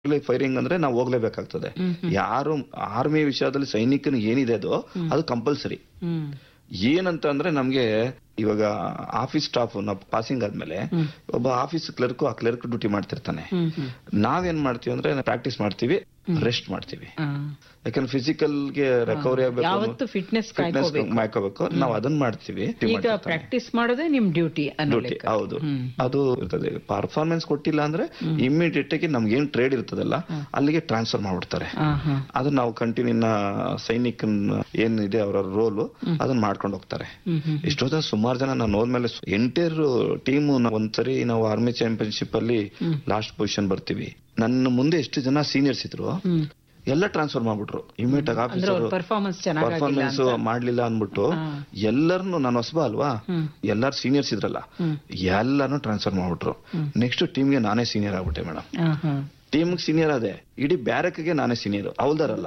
Firing ಅಂದ್ರೆ ನಾವು ಹೋಗ್ಲೇಬೇಕಾಗ್ತದೆ ಯಾರು ಆರ್ಮಿ ವಿಷಯದಲ್ಲಿ ಸೈನಿಕನ ಏನಿದೆ ಅದು ಅದು ಕಂಪಲ್ಸರಿ ಹ್ಮ್ ಏನಂತ ಅಂದ್ರೆ ನಮ್ಗೆ ಇವಾಗ ಆಫೀಸ್ ಸ್ಟಾಫ್ ನಾವು ಪಾಸಿಂಗ್ ಆದ್ಮೇಲೆ ಒಬ್ಬ ಆಫೀಸ್ ಕ್ಲರ್ಕ್ ಆ ಕ್ಲರ್ಕ್ ಡ್ಯೂಟಿ ಮಾಡ್ತಿರ್ತಾನೆ ಹ್ಮ್ ಹ್ಮ್ ನಾವೇನ್ ಮಾಡ್ತೀವಿ ಅಂದ್ರೆ ಪ್ರಾಕ್ಟೀಸ್ ಮಾಡ್ತೀವಿ ರೆಸ್ಟ್ ಮಾಡ್ತೀವಿ ಆ. ಯಾಕಂದ್ರೆ ಫಿಸಿಕಲ್ ಗೆ ರಿಕವರಿ ಆಗ್ಬೇಕು ಯಾವತ್ತು ಫಿಟ್ನೆಸ್ ಫಿಟ್ನೆಸ್ ಕಾಯ್ಕೋಬೇಕು ಮಾಡ್ಕೋಬೇಕು ನಾವು ಅದನ್ನ ಮಾಡ್ತೀವಿ ಈಗ ಪ್ರಾಕ್ಟೀಸ್ ಮಾಡೋದೇ ನಿಮ್ ಡ್ಯೂಟಿ ಅನ್ನೋ ಡ್ಯೂಟಿ ಲೆಕ್ಕ. ಹೌದು ಹ್ಮ್. ಅದು ಇರ್ತದೆ ಪರ್ಫಾರ್ಮೆನ್ಸ್ ಕೊಟ್ಟಿಲ್ಲ ಅಂದ್ರೆ ಇಮಿಡಿಯೇಟ್ ಆಗಿ ನಮ್ಗೆ ಏನ್ ಟ್ರೇಡ್ ಇರ್ತದಲ್ಲ ಅಲ್ಲಿಗೆ ಟ್ರಾನ್ಸ್ಫರ್ ಮಾಡ್ಬಿಡ್ತಾರೆ ಆ, ಹಾ. ಅದು ನಾವು ಕಂಟಿನ್ಯೂ ಸೈನಿಕನ್ ಏನಿದೆ ಅವರ ರೋಲು ಅದನ್ನ ಮಾಡ್ಕೊಂಡು ಹೋಗ್ತಾರೆ ಹ್ಮ್ ಹ್ಮ್ ಇಷ್ಟೊತ್ತ ಸುಮಾರು ಜನ ನಾನು ಹೋದ್ಮೇಲೆ ಎಂಟೈರ್ ಟೀಮ್ ಒಂದ್ಸರಿ ನಾವು ಆರ್ಮಿ ಚಾಂಪಿಯನ್ಶಿಪ್ ಅಲ್ಲಿ ಲಾಸ್ಟ್ ಪೊಸಿಷನ್ ಬರ್ತೀವಿ ನನ್ನ ಮುಂದೆ ಎಷ್ಟು ಜನ ಸೀನಿಯರ್ಸ್ ಇದ್ರು ಹ್ಮ್. ಎಲ್ಲ ಟ್ರಾನ್ಸ್ಫರ್ ಮಾಡ್ಬಿಟ್ರು ಇಮಿಡಿಯೇಟ್ ಆಗಿ ಅಂದ್ರೆ ಅವ್ರ ಆಫೀಸರ್ ಪರ್ಫಾರ್ಮೆನ್ಸ್ ಚೆನ್ನಾಗಿಲ್ಲ ಪರ್ಫಾರ್ಮೆನ್ಸ್ ಮಾಡ್ಲಿಲ್ಲ ಅನ್ಬಿಟ್ಟು ಎಲ್ಲರನ್ನು ನಾನು ಹೊಸಬ ಅಲ್ವಾ ಎಲ್ಲಾರು ಸೀನಿಯರ್ಸ್ ಇದ್ರಲ್ಲ ಎಲ್ಲಾನು ಟ್ರಾನ್ಸ್ಫರ್ ಮಾಡ್ಬಿಟ್ರು ನೆಕ್ಸ್ಟ್ ಟೀಮ್ಗೆ ನಾನೇ ಸೀನಿಯರ್ ಆಗ್ಬಿಟ್ಟೆ ಮೇಡಮ್ ಟೀಮ್ ಸೀನಿಯರ್ ಅದೇ ಇಡೀ ಬ್ಯಾರಕ್ಗೆ ನಾನೇ ಸೀನಿಯರ್ ಅವಲ್ದಾರಲ್ಲ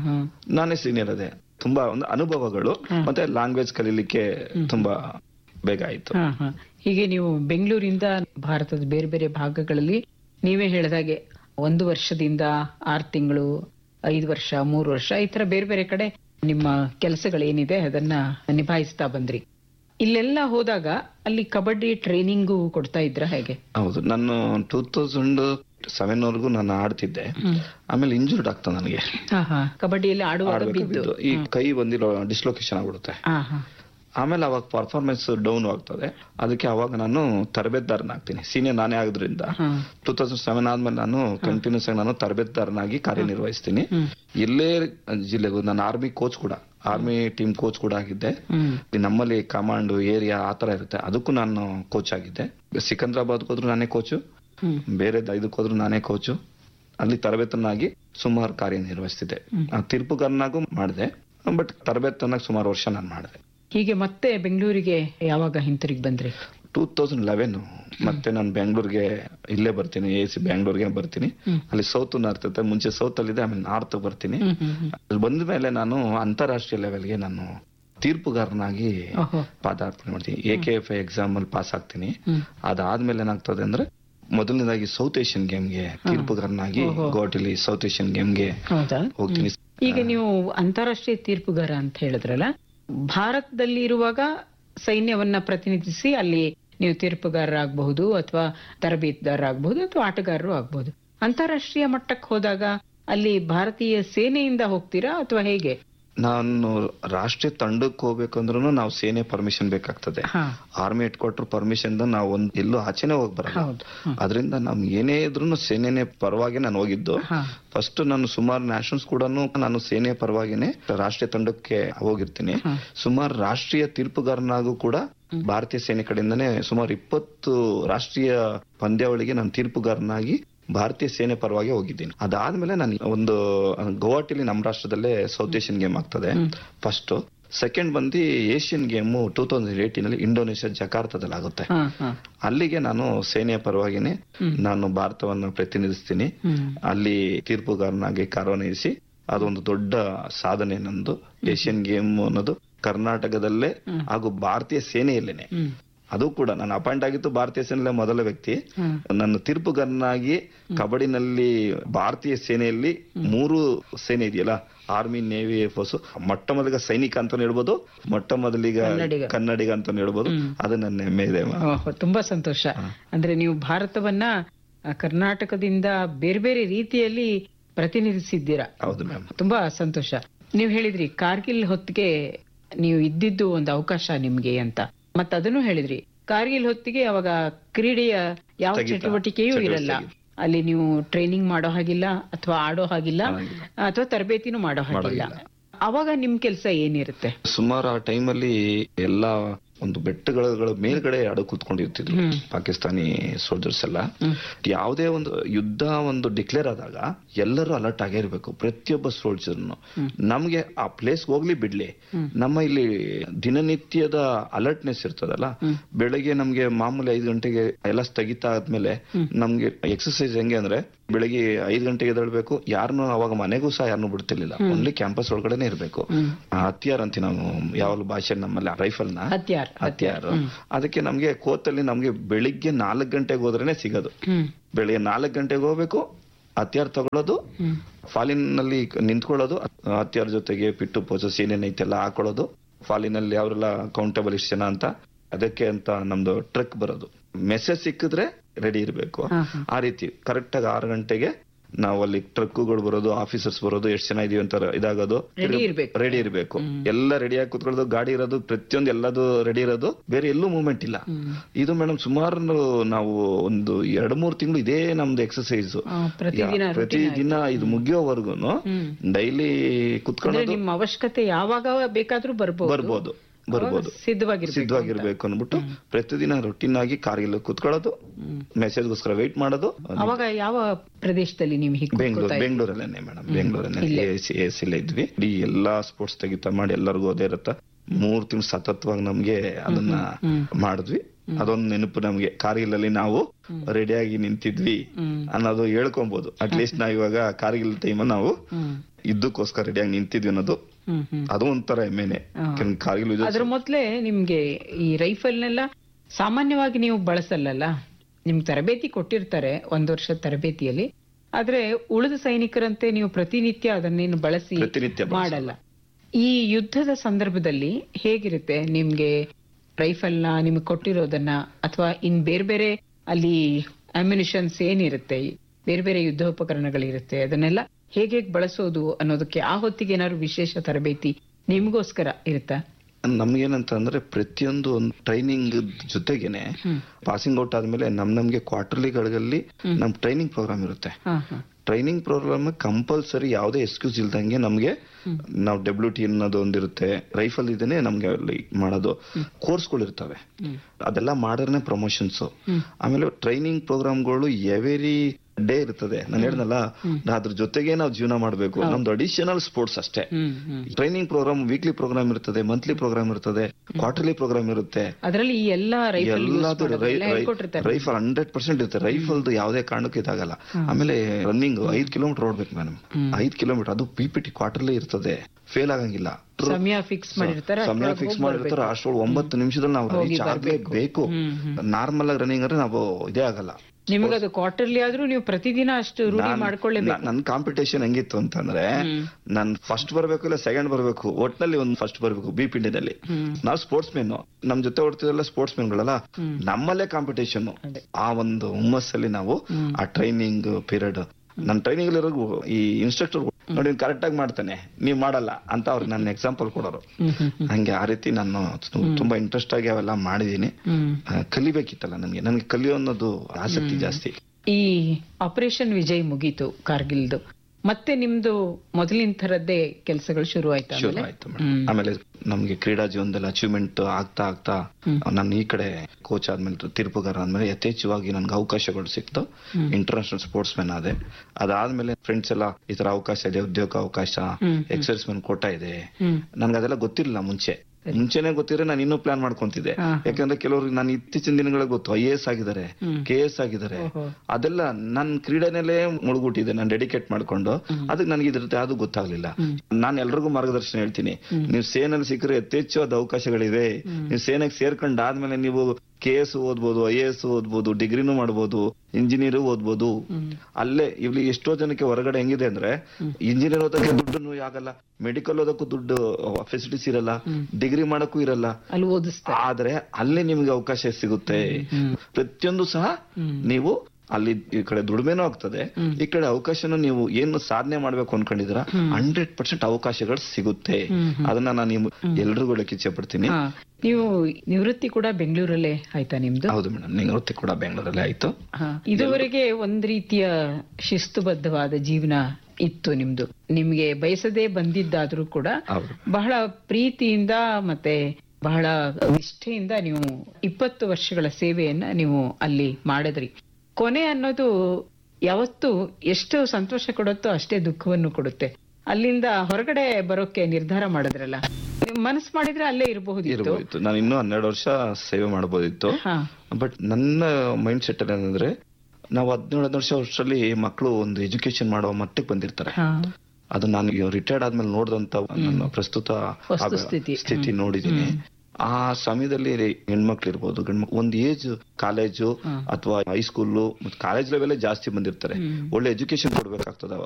ನಾನೇ ಸೀನಿಯರ್ ಅದೇ ತುಂಬಾ ಒಂದು ಅನುಭವಗಳು ಮತ್ತೆ ಲ್ಯಾಂಗ್ವೇಜ್ ಕಲೀಲಿಕ್ಕೆ ತುಂಬಾ ಬೇಗ ಆಯ್ತು ಹೀಗೆ ನೀವು ಬೆಂಗಳೂರಿಂದ ಭಾರತದ ಬೇರೆ ಬೇರೆ ಭಾಗಗಳಲ್ಲಿ ನೀವೇ ಹೇಳಿದಾಗೆ ಒಂದು ವರ್ಷದಿಂದ ಆರು ತಿಂಗಳು ಐದು ವರ್ಷ ಮೂರು ವರ್ಷ ಈ ತರ ಬೇರೆ ಬೇರೆ ಕಡೆ ನಿಮ್ಮ ಕೆಲಸಗಳೇನಿದೆ ಅದನ್ನ ನಿಭಾಯಿಸ್ತಾ ಬಂದ್ರಿ ಇಲ್ಲೆಲ್ಲ ಹೋದಾಗ ಅಲ್ಲಿ ಕಬಡ್ಡಿ ಟ್ರೈನಿಂಗು ಕೊಡ್ತಾ ಇದ್ರ ಹೇಗೆ ಹೌದು ನಾನು ಟೂ ತೌಸಂಡ್ ಸೆವೆನ್ ವರ್ಗು ನಾನು ಆಡ್ತಿದ್ದೆ ಆಮೇಲೆ ಇಂಜುರ್ಡ್ ಆಗ್ತಾ ನನಗೆ ಹಾ ಹಾ ಕಬಡ್ಡಿಯಲ್ಲಿ ಆಡುವಾಗ ಆಡ್ಬೇಕು ಬಿದ್ದು ಬಿದ್ದು. ಈ ಕೈ ಬಂದಿರೋ ಡಿಸ್ಲೊಕೇಶನ್ ಆಗ್ಬಿಡುತ್ತೆ ಹಾ ಹಾ ಆಮೇಲೆ ಅವಾಗ ಪರ್ಫಾರ್ಮೆನ್ಸ್ ಡೌನ್ ಆಗ್ತದೆ ಅದಕ್ಕೆ ಅವಾಗ ನಾನು ತರಬೇತದಾರನಾಗ್ತೀನಿ ಸೀನಿಯರ್ ನಾನೇ ಆಗೋದ್ರಿಂದ ಟೂ ತೌಸಂಡ್ ಸೆವೆನ್ ಆದ್ಮೇಲೆ ನಾನು ಕಂಟಿನ್ಯೂಸ್ ಆಗಿ ನಾನು ತರಬೇತದಾರನಾಗಿ ಕಾರ್ಯನಿರ್ವಹಿಸ್ತೀನಿ ಇಲ್ಲೇ ಜಿಲ್ಲೆಗೂ ನಾನು ಆರ್ಮಿ ಕೋಚ್ ಕೂಡ ಆರ್ಮಿ ಟೀಮ್ ಕೋಚ್ ಕೂಡ ಆಗಿದ್ದೆ ಹ್ಮ್ ಈ ನಮ್ಮಲ್ಲಿ ಕಮಾಂಡ್ ಏರಿಯಾ ಆತರ ಇರುತ್ತೆ ಅದಕ್ಕೂ ನಾನು ಕೋಚ್ ಆಗಿದ್ದೆ ಸಿಕಂದ್ರಾಬಾದ್ ಹೋದ್ರು ನಾನೇ ಕೋಚು ಹ್ಮ್ ಬೇರೆ ಇದಕ್ಕೆ ಹೋದ್ರು ನಾನೇ ಕೋಚು ಅಲ್ಲಿ ತರಬೇತನಾಗಿ ಸುಮಾರು ಕಾರ್ಯನಿರ್ವಹಿಸ್ತಿದ್ದೆ ಆ, ತೀರ್ಪುಗಾರನಾಗೂ ಮಾಡಿದೆ ಬಟ್ ತರಬೇತನಾಗಿ ಸುಮಾರು ವರ್ಷ ನಾನು ಮಾಡಿದೆ ಹೀಗೆ ಮತ್ತೆ ಬೆಂಗಳೂರಿಗೆ ಯಾವಾಗ ಹಿಂತಿರುಗಿ ಬಂದ್ರಿ ಟೂ ತೌಸಂಡ್ ಲೆವೆನ್ ಮತ್ತೆ ನಾನು ಬೆಂಗಳೂರಿಗೆ ಇಲ್ಲೇ ಬರ್ತೀನಿ ಎ ಸಿ ಬೆಂಗಳೂರಿಗೆ ಬರ್ತೀನಿ ಅಲ್ಲಿ ಸೌತ್ ನಾರ್ತ್ ಇರುತ್ತೆ ಮುಂಚೆ ಸೌತ್ ಅಲ್ಲಿ ಇದೆ ಆಮೇಲೆ ನಾರ್ತ್ ಬರ್ತೀನಿ ಹ್ಮ್ ಹ್ಮ್ ಹ್ಮ್ ಅಲ್ಲಿ ಬಂದ ಮೇಲೆ ನಾನು ಅಂತಾರಾಷ್ಟ್ರೀಯ ಲೆವೆಲ್ಗೆ ನಾನು ತೀರ್ಪುಗಾರನಾಗಿ ಓಹೋ ಪಾದಾರ್ಪಣೆ ಮಾಡ್ತೀನಿ ಎ ಕೆ ಎಫ್ ಎಕ್ಸಾಮ್ ಅಲ್ಲಿ ಪಾಸ್ ಆಗ್ತೀನಿ ಹ್ಮ್. ಅದಾದ್ಮೇಲೆ ಏನಾಗ್ತದೆ ಅಂದ್ರೆ ಮೊದಲನೇದಾಗಿ ಸೌತ್ ಏಷ್ಯನ್ ಗೇಮ್ಗೆ ತೀರ್ಪುಗಾರನಾಗಿ ಗೌಹಟಿಲಿ ಸೌತ್ ಏಷ್ಯನ್ ಗೇಮ್ಗೆ ಹೌದಾ ಹೋಗ್ತೀನಿ ಈಗ ನೀವು ಅಂತಾರಾಷ್ಟ್ರೀಯ ತೀರ್ಪುಗಾರ ಅಂತ ಹೇಳಿದ್ರಲ್ಲ ಭಾರತದಲ್ಲಿ ಇರುವಾಗ ಸೈನ್ಯವನ್ನ ಪ್ರತಿನಿಧಿಸಿ ಅಲ್ಲಿ ನೀವು ತೀರ್ಪುಗಾರರಾಗಬಹುದು ಅಥವಾ ತರಬೇತುದಾರರಾಗಬಹುದು ಅಥವಾ ಆಟಗಾರರು ಆಗಬಹುದು ಅಂತಾರಾಷ್ಟ್ರೀಯ ಮಟ್ಟಕ್ಕೆ ಹೋದಾಗ ಅಲ್ಲಿ ಭಾರತೀಯ ಸೇನೆಯಿಂದ ಹೋಗ್ತೀರಾ ಅಥವಾ ಹೇಗೆ ನಾನು ರಾಷ್ಟ್ರೀಯ ತಂಡಕ್ಕೆ ಹೋಗ್ಬೇಕಂದ್ರೂ ನಾವು ಸೇನೆ ಪರ್ಮಿಷನ್ ಬೇಕಾಗ್ತದೆ ಹಾ ಆರ್ಮಿ ಹೆಡ್ ಕ್ವಾರ್ಟರ್ ಪರ್ಮಿಷನ್ ನಾವು ಒಂದ್ ಎಲ್ಲೂ ಆಚೆನೆ ಹೋಗ್ ಬರಲ್ಲ ಹೌದು ಅದರಿಂದ ನಮ್ ಏನೇ ಇದ್ರು ಸೇನೆನೆ ಪರವಾಗಿ ನಾನು ಹೋಗಿದ್ದು ಹಾ ಫಸ್ಟ್ ನಾನು ಸುಮಾರು ನ್ಯಾಷನಲ್ಸ್ ಕೂಡ ನಾನು ಸೇನೆ ಪರವಾಗಿನೇ ರಾಷ್ಟ್ರೀಯ ತಂಡಕ್ಕೆ ಹೋಗಿರ್ತೀನಿ ಸುಮಾರು ರಾಷ್ಟ್ರೀಯ ತೀರ್ಪುಗಾರನಾಗೂ ಕೂಡ ಭಾರತೀಯ ಸೇನೆ ಕಡೆಯಿಂದನೇ ಸುಮಾರು ಇಪ್ಪತ್ತು ರಾಷ್ಟ್ರೀಯ ಪಂದ್ಯಾವಳಿಗೆ ನಾನು ತೀರ್ಪುಗಾರನಾಗಿ ಭಾರತೀಯ ಸೇನೆ ಪರವಾಗಿ ಹೋಗಿದ್ದೀನಿ ಅದಾದ್ಮೇಲೆ ನಾನು ಒಂದು ಗೌಹಾಟಿಲಿ ನಮ್ಮ ರಾಷ್ಟ್ರದಲ್ಲೇ ಸೌತ್ ಏಷ್ಯನ್ ಗೇಮ್ ಆಗ್ತದೆ ಫಸ್ಟ್ ಸೆಕೆಂಡ್ ಬಂದು Asian game two thousand eighteen ಅಲ್ಲಿ ಇಂಡೋನೇಷ್ಯಾ ಜಕಾರ್ತದಲ್ಲಿ ಆಗುತ್ತೆ ಹಾ ಹಾ ಅಲ್ಲಿಗೆ ನಾನು ಸೇನೆಯ ಪರವಾಗಿನೇ ನಾನು ಭಾರತವನ್ನು ಪ್ರತಿನಿಧಿಸ್ತೀನಿ ಹ್ಮ್ ಅಲ್ಲಿ ತೀರ್ಪುಗಾರನಾಗಿ ಕಾರ್ಯನಿರ್ವಹಿಸಿ ಅದೊಂದು ದೊಡ್ಡ ಸಾಧನೆ ನಂದು ಏಷ್ಯನ್ ಗೇಮ್ ಅನ್ನೋದು ಕರ್ನಾಟಕದಲ್ಲೇ ಹಾಗೂ ಭಾರತೀಯ ಸೇನೆಯಲ್ಲೇನೆ ಹ್ಮ್ ಅದು ಕೂಡ ನಾನು ಅಪಾಯಿಂಟ್ ಆಗಿತ್ತು ಭಾರತೀಯ ಸೇನೆಯಲ್ಲೇ ಮೊದಲ ವ್ಯಕ್ತಿ ಹ್ಮ್ ನನ್ನ ತೀರ್ಪುಗಾರನಾಗಿ ಕಬಡ್ಡಿನಲ್ಲಿ ಭಾರತೀಯ ಸೇನೆಯಲ್ಲಿ ಮೂರು ಸೇನೆ ಇದೆಯಲ್ಲ ಆರ್ಮಿ ನೇವಿ ಏರ್ಫೋರ್ಸ್ ಮೊಟ್ಟ ಮೊದಲಿಗ ಸೈನಿಕ ಅಂತ ಹೇಳ್ಬೋದು ಮೊಟ್ಟ ಮೊದಲಿಗ ಕನ್ನಡಿಗ. ಕನ್ನಡಿಗ ಅಂತ ಹೇಳ್ಬೋದು ಅದು ನನ್ನ ಹೆಮ್ಮೆ ಇದೆ ma'am. ಓಹೋ, ತುಂಬಾ ಸಂತೋಷ ಅಂದ್ರೆ ನೀವು ಭಾರತವನ್ನ ಆ, ಕರ್ನಾಟಕದಿಂದ ಬೇರೆ ಬೇರೆ ರೀತಿಯಲ್ಲಿ ಪ್ರತಿನಿಧಿಸಿದ್ದೀರಾ ಹೌದು ಮ್ಯಾಮ್ ತುಂಬಾ ಸಂತೋಷ ನೀವು ಹೇಳಿದ್ರಿ ಕಾರ್ಗಿಲ್ ಹೊತ್ತಿಗೆ ನೀವು ಇದ್ದಿದ್ದು ಒಂದು ಅವಕಾಶ ನಿಮ್ಗೆ ಅಂತ ಮತ್ತ ಅದನ್ನು ಹೇಳಿದ್ರಿ ಕಾರ್ಗಿಲ್ ಹೊತ್ತಿಗೆ ಅವಾಗ ಕ್ರೀಡೆಯ ಯಾವ ಸ್ಥಗಿತ. ಚಟುವಟಿಕೆಯೂ ಇರಲ್ಲ ಅಲ್ಲಿ ನೀವು ಟ್ರೈನಿಂಗ್ ಮಾಡೋ ಹಾಗಿಲ್ಲ ಅಥವಾ ಆಡೋ ಹಾಗಿಲ್ಲ ಅಥವಾ ತರಬೇತಿನೂ ಮಾಡೋ ಹಾಗಿಲ್ಲ ಅವಾಗ ನಿಮ್ ಕೆಲಸ ಏನಿರುತ್ತೆ ಸುಮಾರು ಆ ಟೈಮಲ್ಲಿ ಎಲ್ಲ ಒಂದು ಬೆಟ್ಟಗಳ ಮೇಲ್ಗಡೆ ಅಡ ಕೂತ್ಕೊಂಡಿರ್ತಿದ್ರು ಪಾಕಿಸ್ತಾನಿ ಸೋಲ್ಜರ್ಸ್ ಎಲ್ಲ ಯಾವುದೇ ಒಂದು ಯುದ್ಧ ಒಂದು ಡಿಕ್ಲೇರ್ ಆದಾಗ ಎಲ್ಲರೂ ಅಲರ್ಟ್ ಆಗೇ ಇರಬೇಕು ಪ್ರತಿಯೊಬ್ಬ ಸೋಲ್ಜರ್ನು ನಮ್ಗೆ ಆ ಪ್ಲೇಸ್ ಹೋಗ್ಲಿ ಬಿಡ್ಲಿ ನಮ್ಮ ಇಲ್ಲಿ ದಿನನಿತ್ಯದ ಅಲರ್ಟ್ನೆಸ್ ಇರ್ತದಲ್ಲ ಬೆಳಗ್ಗೆ ನಮ್ಗೆ ಮಾಮೂಲಿ ಐದು ಗಂಟೆಗೆ ಎಲ್ಲ ಸ್ಥಗಿತ ಆದ್ಮೇಲೆ ನಮ್ಗೆ ಎಕ್ಸರ್ಸೈಸ್ ಹೆಂಗೆ ಅಂದ್ರೆ ಬೆಳಗ್ಗೆ ಐದು ಗಂಟೆಗೆ ಎದ್ದೇಳ್ಬೇಕು ಯಾರನ್ನು ಅವಾಗ ಮನೆಗೂ ಸಹ ಯಾರನ್ನು ಬಿಡ್ತಿರ್ಲಿಲ್ಲ ಓನ್ಲಿ ಕ್ಯಾಂಪಸ್ ಒಳಗಡೆನೆ ಇರ್ಬೇಕು ಆ ಹತ್ಯಾರ್ ಅಂತೀವಿ ನಾವು ಯಾವ ಭಾಷೆ ನಮ್ಮಲ್ಲಿ ರೈಫಲ್ ನ ಹತ್ಯಾರ್ ಹತ್ಯಾರು ಅದಕ್ಕೆ ನಮ್ಗೆ ಕೋತಲ್ಲಿ ನಮ್ಗೆ ಬೆಳಿಗ್ಗೆ ನಾಲ್ಕು ಗಂಟೆಗೆ ಹೋದ್ರೇನೆ ಸಿಗೋದು ಹ್ಮ್ ಬೆಳಿಗ್ಗೆ ನಾಲ್ಕು ಗಂಟೆಗೆ ಹೋಗ್ಬೇಕು ಹತ್ಯಾರ್ ತಗೊಳ್ಳೋದು ಹ್ಮ್ ಫಾಲಿನಲ್ಲಿ ನಿಂತ್ಕೊಳ್ಳೋದು ಹತ್ಯಾರ ಜೊತೆಗೆ ಪಿಟ್ಟು ಪೋಸಸ್ ಏನೇನೈತೆಲ್ಲ ಹಾಕೊಳ್ಳೋದು ಫಾಲಿನಲ್ಲಿ ಅವರೆಲ್ಲ ಕೌಂಟಬಲ್ ಇಷ್ಟು ಜನ ಅಂತ ಅದಕ್ಕೆ ಅಂತ ನಮ್ದು ಟ್ರಕ್ ಬರೋದು ಮೆಸೇಜ್ ಸಿಕ್ಕಿದ್ರೆ ರೆಡಿ ಇರಬೇಕು ಹಾ, ಹಾ. ಆ ರೀತಿ ಕರೆಕ್ಟ್ ಆಗಿ ಆರು ಗಂಟೆಗೆ ನಾವು ಅಲ್ಲಿ ಟ್ರಕ್ಗಳು ಬರೋದು ಆಫೀಸರ್ಸ್ ಬರೋದು ಎಷ್ಟು ಜನ ಇದೀವಿ ಅಂತ ಇದಾಗೋದು Ready ಇರ್ಬೇಕು. ರೆಡಿ ಇರಬೇಕು ಎಲ್ಲ ರೆಡಿ ಆಗಿ ಕುತ್ಕೊಳ್ಳೋದು ಗಾಡಿ ಇರೋದು ಪ್ರತಿಯೊಂದು ಎಲ್ಲದು ರೆಡಿ ಇರೋದು ಬೇರೆ ಎಲ್ಲೂ ಮೂವ್ಮೆಂಟ್ ಇಲ್ಲ ಇದು ಮೇಡಮ್ ಸುಮಾರು ನಾವು ಒಂದು ಎರಡ್ ಮೂರ್ ತಿಂಗಳು ಇದೇ ನಮ್ದು ಎಕ್ಸರ್ಸೈಸ್ ಆ, ಪ್ರತಿದಿನ ಪ್ರತಿ ದಿನ ಇದು ಮುಗಿಯೋವರೆಗೂ ಹ್ಮ್ ಡೈಲಿ ಅಂದ್ರೆ ಕುತ್ಕೊಳ್ಳೋದು ನಿಮ್ಮ ಅವಶ್ಯಕತೆ ಯಾವಾಗ ಬೇಕಾದ್ರೂ ಬರ್ಬೋದು ಬರ್ಬೋದು ಬರ್ಬೋದು ಸಿದ್ಧವಾಗಿರ್ಬೇಕು ಸಿದ್ಧವಾಗಿರ್ಬೇಕು ಅಂದ್ಬಿಟ್ಟು ಪ್ರತಿದಿನ ರೊಟೀನ್ ಆಗಿ ಕಾರ್ಗಿಲ್ ಕುತ್ಕೊಳ್ಳೋದು ಮೆಸೇಜ್ಗೋಸ್ಕರ ವೆಯ್ಟ್ ಮಾಡೋದು ಅವಾಗ ಯಾವ ಪ್ರದೇಶದಲ್ಲಿ ನೀವು ಹೀಗೆ ಬೆಂಗಳೂರು ಬೆಂಗಳೂರಲ್ಲೇನೆ ಮೇಡಮ್ ಬೆಂಗಳೂರಲ್ಲೇ ಎಸಿ ಎಸ್ ಇಲ್ಲ ಇದ್ವಿ ಇಡೀ ಎಲ್ಲಾ ಸ್ಪೋರ್ಟ್ಸ್ ತೆಗಿತಾ ಮಾಡಿ ಎಲ್ಲರಿಗೂ ಅದೇ ಇರತ್ತ ಮೂರ್ ತಿಂಗಳು ಸತತವಾಗಿ ನಮ್ಗೆ ಅದನ್ನ ಮಾಡಿದ್ವಿ ಅದೊಂದು ನೆನಪು ನಮ್ಗೆ ಕಾರ್ಗಿಲ್ ಅಲ್ಲಿ ನಾವು ರೆಡಿಯಾಗಿ ನಿಂತಿದ್ವಿ ಅನ್ನೋದು ಹೇಳ್ಕೊಬಹುದು ಅಟ್ಲೀಸ್ಟ್ ನಾವ್ ಇವಾಗ ಕಾರ್ಗಿಲ್ ಟೈಮ್ ನಾವು ಹ್ಮ್ ಇದ್ದಕ್ಕೋಸ್ಕರ ರೆಡಿಯಾಗಿ ನಿಂತಿದ್ವಿ ಅನ್ನೋದು ಹ್ಮ್ ಹ್ಮ್ ಅದು ಒಂಥರ ಹೆಮ್ಮೆನೆ ಯಾಕಂದ್ರೆ ಕಾರ್ಗಿಲ್ ಯುದ್ಧ ಅದ್ರ ಮೊದ್ಲೇ ನಿಮ್ಗೆ ಈ ರೈಫಲ್ನೆಲ್ಲ ಸಾಮಾನ್ಯವಾಗಿ ನೀವು ಬಳಸಲ್ಲಲ್ಲ ನಿಮ್ಗೆ ತರಬೇತಿ ಕೊಟ್ಟಿರ್ತಾರೆ ಒಂದ್ ವರ್ಷದ ತರಬೇತಿಯಲ್ಲಿ ಆದ್ರೆ ಉಳಿದ ಸೈನಿಕರಂತೆ ನೀವು ಪ್ರತಿನಿತ್ಯ ಅದನ್ನೇನು ಬಳಸಿ ಪ್ರತಿನಿತ್ಯ ಬಳಸಲ್ಲ. ಮಾಡಲ್ಲ ಈ ಯುದ್ಧದ ಸಂದರ್ಭದಲ್ಲಿ ಹೇಗಿರುತ್ತೆ ನಿಮ್ಗೆ ರೈಫಲ್ನ ನಿಮ್ಗೆ ಕೊಟ್ಟಿರೋದನ್ನ ಅಥವಾ ಇನ್ ಬೇರೆ ಬೇರೆ ಅಲ್ಲಿ ಅಮ್ಯುನಿಷನ್ಸ್ ಏನಿರುತ್ತೆ ಬೇರೆ ಬೇರೆ ಯುದ್ಧೋಪಕರಣಗಳಿರುತ್ತೆ ಅದನ್ನೆಲ್ಲ ಹೇಗೆ ಹೇಗೆ ಬಳಸೋದು ಅನ್ನೋದಕ್ಕೆ ಆ ಹೊತ್ತಿಗೆ ಏನಾದ್ರು ವಿಶೇಷ ತರಬೇತಿ ನಿಮ್ಗೋಸ್ಕರ ಇರುತ್ತಾ ನಮ್ಗೇನಂತ ಅಂದ್ರೆ ಪ್ರತಿಯೊಂದು ಒಂದು ಟ್ರೈನಿಂಗ್ ಜೊತೆಗೇನೆ ಪಾಸಿಂಗ್ ಔಟ್ ಆದ್ಮೇಲೆ ನಮ್ ನಮ್ಗೆ ಕ್ವಾರ್ಟರ್ಲಿಗಳಲ್ಲಿ ನಮ್ ಟ್ರೈನಿಂಗ್ ಪ್ರೋಗ್ರಾಮ್ ಇರುತ್ತೆ ಹಾ ಹಾ ಟ್ರೈನಿಂಗ್ ಪ್ರೋಗ್ರಾಮ್ ಕಂಪಲ್ಸರಿ ಯಾವುದೇ ಎಕ್ಸ್ಕ್ಯೂಸ್ ಇಲ್ದಂಗೆ ನಮ್ಗೆ ನಾವು ಡಬ್ಲ್ಯೂ ಟಿ ಅನ್ನೋದು ಒಂದಿರುತ್ತೆ ರೈಫಲ್ ಇದನ್ನೇ ನಮ್ಗೆ ಅಲ್ಲಿ ಮಾಡೋದು ಕೋರ್ಸ್ಗಳು ಇರ್ತವೆ ಅದೆಲ್ಲ ಮಾಡಿದ್ರೆ ಪ್ರಮೋಷನ್ಸ್ ಆಮೇಲೆ ಟ್ರೈನಿಂಗ್ ಪ್ರೋಗ್ರಾಮ್ಗಳು ಎವೆರಿ ಡೇ ಇರ್ತದೆ ನಾನು ಹೇಳ್ದಲ್ಲ ಅದ್ರ ಜೊತೆಗೆ ನಾವು ಜೀವನ ಮಾಡಬೇಕು ನಮ್ದು ಅಡಿಷನಲ್ ಸ್ಪೋರ್ಟ್ಸ್ ಅಷ್ಟೇ ಹ್ಮ್ ಹ್ಮ್ ಟ್ರೈನಿಂಗ್ ಪ್ರೋಗ್ರಾಮ್ ವೀಕ್ಲಿ ಪ್ರೋಗ್ರಾಮ್ ಇರ್ತದೆ ಮಂತ್ಲಿ ಪ್ರೋಗ್ರಾಮ್ ಇರ್ತದೆ ಕ್ವಾರ್ಟರ್ಲಿ ಪ್ರೋಗ್ರಾಮ್ ಇರುತ್ತೆ ಅದರಲ್ಲಿ ಈ ಎಲ್ಲಾ ರೈಫಲ್ ಎಲ್ಲದು ಹೇಳ್ಕೊಟ್ಟಿರ್ತಾರೆ ರೈಫಲ್ ಹಂಡ್ರೆಡ್ ಪರ್ಸೆಂಟ್ ಇರುತ್ತೆ ರೈಫಲ್ದು ಯಾವುದೇ ಕಾರಣಕ್ಕೂ ಇದಾಗಲ್ಲ ಆಮೇಲೆ ರನ್ನಿಂಗ್ ಐದ್ ಕಿಲೋಮೀಟರ್ ಓಡ್ಬೇಕು ಮೇಡಮ್ ಐದ್ ಕಿಲೋಮೀಟರ್ ಅದು ಪಿ ಪಿ ಟಿ ಕ್ವಾರ್ಟರ್ಲಿ ಇರ್ತದೆ ಫೇಲ್ ಆಗಂಗಿಲ್ಲ ಸಮಯ ಫಿಕ್ಸ್ ಮಾಡಿರ್ತಾರೆ ಸಮಯ ಅಷ್ಟ್ರೊಳಗೆ ಫಿಕ್ಸ್ ಹೋಗ್ ಮಾಡಿರ್ತಾರೆ ಅಷ್ಟೊಳಗೆ ಒಂಬತ್ತು ನಿಮಿಷದಲ್ಲಿ ನಾವು ರೀಚ್ ಆಗ್ಲೇಬೇಕು ನಾರ್ಮಲ್ ಆಗಿ ರನ್ನಿಂಗ್ ಅಂದ್ರೆ ನಾವು ಇದೇ ಆಗಲ್ಲ ನಿಮಗೆ ಅದು ಕ್ವಾರ್ಟರ್ಲಿ ಆದ್ರೂ ನೀವು ಪ್ರತಿದಿನ ಅಷ್ಟು ರೂಢಿ ಮಾಡ್ಕೊಳ್ಳೇಬೇಕು ನ- ನನ್ ಕಾಂಪಿಟೇಷನ್ ಹೆಂಗಿತ್ತು ಅಂತಂದ್ರೆ ನಾನ್ ಫಸ್ಟ್ ಬರ್ಬೇಕು ಇಲ್ಲ ಸೆಕೆಂಡ್ ಬರ್ಬೇಕು ಒಟ್ನಲ್ಲಿ ಒಂದು ಫಸ್ಟ್ ಬರ್ಬೇಕು ಬಿ ಪಿಂಡಿನಲ್ಲಿ ನಾವು ಸ್ಪೋರ್ಟ್ಸ್ ಮೆನ್ ನಮ್ ಜೊತೆ ಓಡ್ತಿದ್ರಲ್ಲ ಸ್ಪೋರ್ಟ್ಸ್ ಮೆನ್ಗಳಲ್ಲ ನಮ್ಮಲ್ಲೇ ಕಾಂಪಿಟೇಷನ್ ಆ ಒಂದು ಹುಮ್ಮಸ್ಸಲ್ಲಿ ನಾವು ಆ ಟ್ರೈನಿಂಗ್ ಪೀರಿಯಡ್ ನನ್ನ ಟ್ರೈನಿಂಗ್ ಇರೋರ್ಗು ಈ ಇನ್ಸ್ಟ್ರಕ್ಟರ್ ನೋಡಿ ಕರೆಕ್ಟ್ ಆಗಿ ಮಾಡ್ತಾನೆ ನೀವ್ ಮಾಡಲ್ಲ ಅಂತ ಅವ್ರಿಗೆ ನನ್ನ ಎಕ್ಸಾಂಪಲ್ ಕೊಡೋರು ಹಂಗೆ ಆ ರೀತಿ ನಾನು ತುಂಬಾ ಇಂಟ್ರೆಸ್ಟ್ ಆಗಿ ಅವೆಲ್ಲ ಮಾಡಿದೀನಿ ಹ್ಮ್ ಆ, ಕಲಿಬೇಕಿತ್ತಲ್ಲ ನನ್ಗೆ ನನ್ಗೆ ಕಲಿಯೋ ಅನ್ನೋದು ಆಸಕ್ತಿ ಜಾಸ್ತಿ ಈ ಆಪರೇಷನ್ ವಿಜಯ್ ಮುಗೀತು ಕಾರ್ಗಿಲ್ದು ಮತ್ತೆ ನಿಮ್ದು ಮೊದಲಿನ ತರದ್ದೇ ಕೆಲಸಗಳು ಶುರು ಆಯ್ತಾ ಶುರು ಆಮೇಲೆ ಆಯ್ತು ಮೇಡಮ್ ಆಮೇಲೆ ನಮ್ಗೆ ಕ್ರೀಡಾ ಜೀವನದಲ್ಲಿ ಅಚೀವ್ಮೆಂಟ್ ಆಗ್ತಾ ಆಗ್ತಾ ನಾನು ಈ ಕಡೆ ಕೋಚ್ ಆದ್ಮೇಲೆ ತೀರ್ಪುಗಾರ ಆದ್ಮೇಲೆ ಯಥೇಚ್ಛವಾಗಿ ನನ್ಗೆ ಅವಕಾಶಗಳು ಸಿಕ್ತು ಇಂಟರ್ನ್ಯಾಷನಲ್ ಸ್ಪೋರ್ಟ್ಸ್ ಮೆನ್ ಆದೆ ಅದಾದ್ಮೇಲೆ ಫ್ರೆಂಡ್ಸ್ ಎಲ್ಲ ಈ ತರ ಅವಕಾಶ ಇದೆ ಉದ್ಯೋಗ ಅವಕಾಶ ಎಕ್ಸರ್ಸ್ ಮೆನ್ ಕೋಟ ಇದೆ ನನ್ಗೆ ಅದೆಲ್ಲ ಗೊತ್ತಿರಲಿಲ್ಲ ಮುಂಚೆ ಮುಂಚೆನೆ ಗೊತ್ತಿದ್ರೆ ನಾನು ಇನ್ನೂ ಪ್ಲಾನ್ ಮಾಡ್ಕೊಂತಿದ್ದೆ ಹಾ. ಯಾಕಂದ್ರೆ ಕೆಲವ್ರಿಗೆ ನಾನು ಇತ್ತೀಚಿನ ದಿನಗಳಿಗೆ ಗೊತ್ತು ಐ ಎಸ್ ಆಗಿದ್ದಾರೆ ಕೆ ಎಸ್ ಆಗಿದ್ದಾರೆ ಓಹೋ. ಅದೆಲ್ಲ ನನ್ ಕ್ರೀಡೆನಲ್ಲೇ ಮುಳುಗುಟ್ಟಿದ್ದೆ ನಾನು ಡೆಡಿಕೇಟ್ ಮಾಡ್ಕೊಂಡು ಅದಕ್ಕೆ ನನಗೆ ಇದ್ರದ್ದು ಯಾವ್ದು ಗೊತ್ತಾಗ್ಲಿಲ್ಲ ನಾನು ಎಲ್ರಿಗೂ ಮಾರ್ಗದರ್ಶನ ಹೇಳ್ತೀನಿ ನೀವು ಸೇನಲ್ಲಿ ಸಿಕ್ಕರೆ ಯಥೇಚ್ಛವಾದ ಅವಕಾಶಗಳಿವೆ ನೀವು ಸೇನೆಗೆ ಸೇರ್ಕೊಂಡಾದ್ಮೇಲೆ ನೀವು ಕೆ ಎಸ್ ಓದ್ಬೋದು ಐ ಎ ಎಸ್ ಓದ್ಬೋದು ಡಿಗ್ರಿನೂ ಮಾಡ್ಬೋದು ಇಂಜಿನಿಯರ್ ಓದ್ಬೋದು ಅಲ್ಲೇ ಇಲ್ಲಿ ಎಷ್ಟೋ ಜನಕ್ಕೆ ಹೊರಗಡೆ ಹೆಂಗಿದೆ ಅಂದ್ರೆ ಇಂಜಿನಿಯರ್ ಓದಕ್ಕೆ ದುಡ್ಡು ಆಗಲ್ಲ ಮೆಡಿಕಲ್ ಓದಕ್ಕೂ ದುಡ್ಡು ಫೆಸಿಲಿಟೀಸ್ ಇರಲ್ಲ ಡಿಗ್ರಿ ಮಾಡಕ್ಕೂ ಇರಲ್ಲ ಅಲ್ಲಿ ಓದಿಸ್ತಾರೆ ಆದ್ರೆ ಅಲ್ಲೇ ನಿಮ್ಗೆ ಅವಕಾಶ ಸಿಗುತ್ತೆ ಪ್ರತಿಯೊಂದು ಸಹ ನೀವು ಅಲ್ಲಿ ಈ ಕಡೆ ದುಡಿಮೆನೂ ಆಗ್ತದೆ ಈ ಕಡೆ ಅವಕಾಶನೂ ನೀವು ಏನು ಸಾಧನೆ ಮಾಡ್ಬೇಕು ಅನ್ಕೊಂಡಿದ್ರ ಹಂಡ್ರೆಡ್ ಪರ್ಸೆಂಟ್ ಅವಕಾಶಗಳು ಸಿಗುತ್ತೆ ಅದನ್ನ ನಾನು ನಿಮ್ ಎಲ್ರಿಗೂ ಹೇಳಕ್ ಇಚ್ಛೆ ಪಡ್ತೀನಿ ಹಾ ನೀವು ನಿವೃತ್ತಿ ಕೂಡ ಬೆಂಗಳೂರಲ್ಲೇ ಆಯ್ತಾ ನಿಮ್ದು ಹೌದು ಮೇಡಮ್ ನಿವೃತ್ತಿ ಕೂಡ ಬೆಂಗಳೂರಲ್ಲಿ ಆಯ್ತು ಹಾ. ಇದುವರೆಗೆ ಒಂದ್ ರೀತಿಯ ಶಿಸ್ತುಬದ್ಧವಾದ ಜೀವನ ಇತ್ತು ನಿಮ್ದು ನಿಮ್ಗೆ ಬಯಸದೇ ಬಂದಿದ್ದಾದ್ರೂ ಕೂಡ ಹೌದು ಬಹಳ ಪ್ರೀತಿಯಿಂದ ಮತ್ತೆ ಬಹಳ ನಿಷ್ಠೆಯಿಂದ ನೀವು ಇಪ್ಪತ್ತು ವರ್ಷಗಳ ಸೇವೆಯನ್ನ ನೀವು ಅಲ್ಲಿ ಮಾಡಿದ್ರಿ ಕೊನೆ ಅನ್ನೋದು ಯಾವತ್ತು ಎಷ್ಟು ಸಂತೋಷ ಕೊಡುತ್ತೋ ಅಷ್ಟೇ ದುಃಖವನ್ನು ಕೊಡುತ್ತೆ ಅಲ್ಲಿಂದ ಹೊರಗಡೆ ಬರೋಕೆ ನಿರ್ಧಾರ ಮಾಡಿದ್ರಲ್ಲ ನೀವು ಮನಸ್ಸು ಮಾಡಿದ್ರೆ ಅಲ್ಲೇ ಇರಬಹುದಿತ್ತು ಇರ್ಬೋದಿತ್ತು ನಾನು ಇನ್ನೂ ಹನ್ನೆರಡು ವರ್ಷ ಸೇವೆ ಮಾಡಬಹುದಿತ್ತು ಹಾ ಬಟ್ ನನ್ನ ಮೈಂಡ್ ಸೆಟ್ ಏನಂದ್ರೆ ನಾವು ಹದಿನೇಳು ವರ್ಷ ವರ್ಷದಲ್ಲಿ ಮಕ್ಕಳು ಒಂದು ಎಜುಕೇಶನ್ ಮಾಡೋ ಮಟ್ಟಕ್ಕೆ ಬಂದಿರ್ತಾರೆ ಹಾ ಅದು ನಾನು ರಿಟೈರ್ಡ್ ಆದ್ಮೇಲೆ ನೋಡಿದಂತ ನನ್ನ ಪ್ರಸ್ತುತ ವಸ್ತುಸ್ಥಿತಿ. ಸ್ಥಿತಿ ನೋಡಿದೀನಿ ಆ ಸಮಯದಲ್ಲಿ ಹೆಣ್ಮಕ್ಳು ಇರ್ಬೋದು ಗಂಡ್ಮಕ್ಳು ಒಂದ್ ಏಜ್ ಕಾಲೇಜು ಅಥವಾ ಹೈಸ್ಕೂಲು ಮತ್ತೆ ಕಾಲೇಜ್ ಲೆವೆಲ್ ಜಾಸ್ತಿ ಬಂದಿರ್ತಾರೆ ಒಳ್ಳೆ ಎಜುಕೇಶನ್ ಕೊಡ್ಬೇಕಾಗ್ತದ ಅವಾಗ